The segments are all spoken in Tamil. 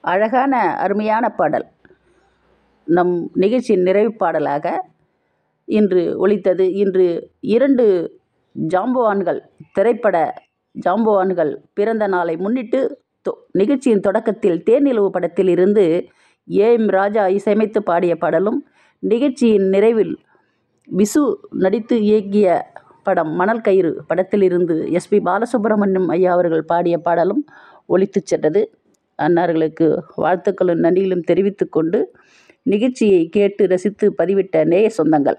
அழகான அருமையான பாடல் நம் நிகழ்ச்சியின் நிறைவு பாடலாக இன்று ஒலித்தது இன்று இரண்டு ஜாம்பவான்கள் திரைப்பட ஜாம்பவான்கள் பிறந்த நாளை முன்னிட்டு தொ நிகழ்ச்சியின் தொடக்கத்தில் தேனிலவு படத்தில் இருந்து ஏஎம் ராஜா இசையமைத்து பாடிய பாடலும் நிகழ்ச்சியின் நிறைவில் விசு நடித்து இயக்கிய படம் மணல் கயிறு படத்திலிருந்து எஸ்பி பாலசுப்ரமணியம் ஐயா அவர்கள் பாடிய பாடலும் ஒலித்துச் சென்றது அன்னார்களுக்கு வாழ்த்துக்களும் நன்றிகளும் தெரிவித்துக் கொண்டு நிகழ்ச்சியை கேட்டு ரசித்து பதிவிட்ட நேய சொந்தங்கள்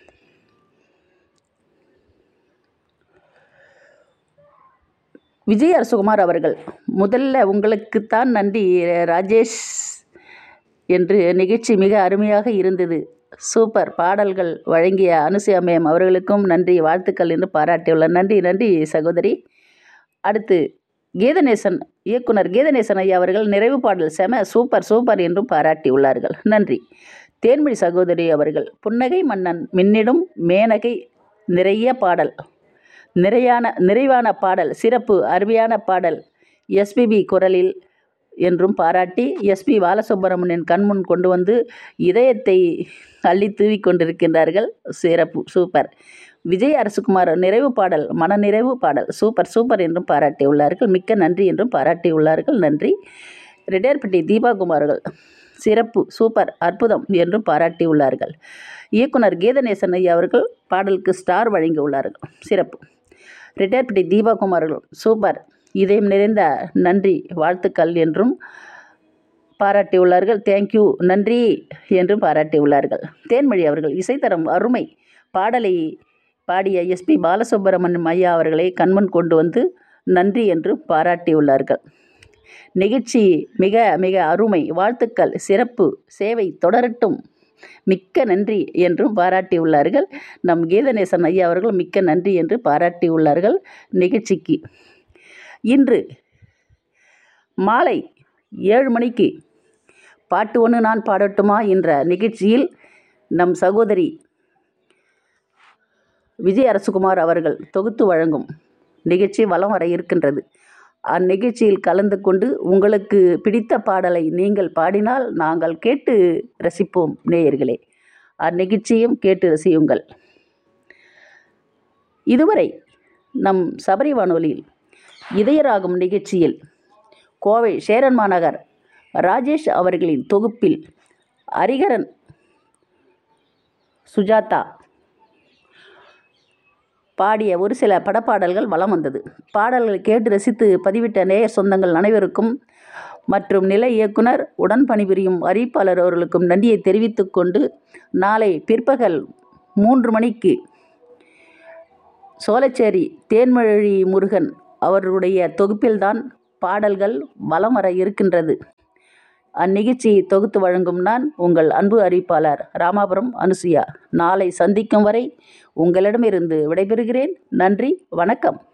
விஜய் அரசகுமார் அவர்கள் முதல்ல உங்களுக்குத்தான் நன்றி ராஜேஷ் என்று நிகழ்ச்சி மிக அருமையாக இருந்தது சூப்பர் பாடல்கள் வழங்கிய அனுசயா மேம் அவர்களுக்கும் நன்றி வாழ்த்துக்கள் என்று பாராட்டியுள்ளார் நன்றி நன்றி சகோதரி அடுத்து கீதநேசன் இயக்குனர் கீதநேசன் ஐயா அவர்கள் நிறைவு பாடல் செம சூப்பர் சூப்பர் என்றும் பாராட்டியுள்ளார்கள் நன்றி தேன்மொழி சகோதரி அவர்கள் புன்னகை மன்னன் மின்னிடும் மேனகை நிறைய பாடல் நிறையான நிறைவான பாடல் சிறப்பு அருமையான பாடல் எஸ்பிபி குரலில் என்றும் பாராட்டி எஸ்பி பாலசுப்ரமணியன் கண்முன் கொண்டு வந்து இதயத்தை அள்ளி தூவி கொண்டிருக்கின்றார்கள் சிறப்பு சூப்பர் விஜய் அரசுகுமார் நிறைவு பாடல் மனநிறைவு பாடல் சூப்பர் சூப்பர் என்றும் பாராட்டியுள்ளார்கள் மிக்க நன்றி என்றும் பாராட்டியுள்ளார்கள் நன்றி ரெட்டியார்பட்டி தீபாகுமார்கள் சிறப்பு சூப்பர் அற்புதம் என்றும் பாராட்டியுள்ளார்கள் இயக்குனர் கீதநேசன் ஐயா அவர்கள் பாடலுக்கு ஸ்டார் வழங்கியுள்ளார்கள் சிறப்பு ரெட்டியார்பட்டி தீபாகுமார்கள் சூப்பர் இதயம் நிறைந்த நன்றி வாழ்த்துக்கள் என்றும் பாராட்டியுள்ளார்கள் தேங்க்யூ நன்றி என்றும் பாராட்டியுள்ளார்கள் தேன்மொழி அவர்கள் இசைத்தரம் அருமை பாடலை பாடிய எஸ்பி பாலசுப்ரமணியம் ஐயா அவர்களை கண்முன் கொண்டு வந்து நன்றி என்று பாராட்டியுள்ளார்கள் நிகழ்ச்சி மிக மிக அருமை வாழ்த்துக்கள் சிறப்பு சேவை தொடரட்டும் மிக்க நன்றி என்றும் பாராட்டியுள்ளார்கள் நம் கீதநேசன் ஐயா அவர்கள் மிக்க நன்றி என்று பாராட்டியுள்ளார்கள் நிகழ்ச்சிக்கு இன்று மாலை ஏழு மணிக்கு பாட்டு ஒன்று நான் பாடட்டுமா என்ற நிகழ்ச்சியில் நம் சகோதரி விஜய் அரசுகுமார் அவர்கள் தொகுத்து வழங்கும் நிகழ்ச்சி வலம் வர இருக்கின்றது அந்நிகழ்ச்சியில் கலந்து கொண்டு உங்களுக்கு பிடித்த பாடலை நீங்கள் பாடினால் நாங்கள் கேட்டு ரசிப்போம் நேயர்களே அந்நிகழ்ச்சியும் கேட்டு ரசியுங்கள் இதுவரை நம் சபரி வானொலியில் இதயராகும் நிகழ்ச்சியில் கோவை சேரன் மாநகர் ராஜேஷ் அவர்களின் தொகுப்பில் ஹரிகரன் சுஜாதா பாடிய ஒரு சில படப்பாடல்கள் வலம் வந்தது பாடல்களை கேட்டு ரசித்து பதிவிட்ட நேயர் சொந்தங்கள் அனைவருக்கும் மற்றும் நிலை இயக்குனர் உடன் பணிபுரியும் அறிவிப்பாளர் அவர்களுக்கும் நன்றியை தெரிவித்துக் கொண்டு நாளை பிற்பகல் மூன்று மணிக்கு சோலைச்சேரி தேன்மொழி முருகன் அவருடைய தொகுப்பில்தான் பாடல்கள் வலம் வர இருக்கின்றது அந்நிகழ்ச்சியை தொகுத்து வழங்கும் நான் உங்கள் அன்பு அறிவிப்பாளர் ராமாபுரம் அனுசுயா நாளை சந்திக்கும் வரை உங்களிடமிருந்து விடைபெறுகிறேன் நன்றி வணக்கம்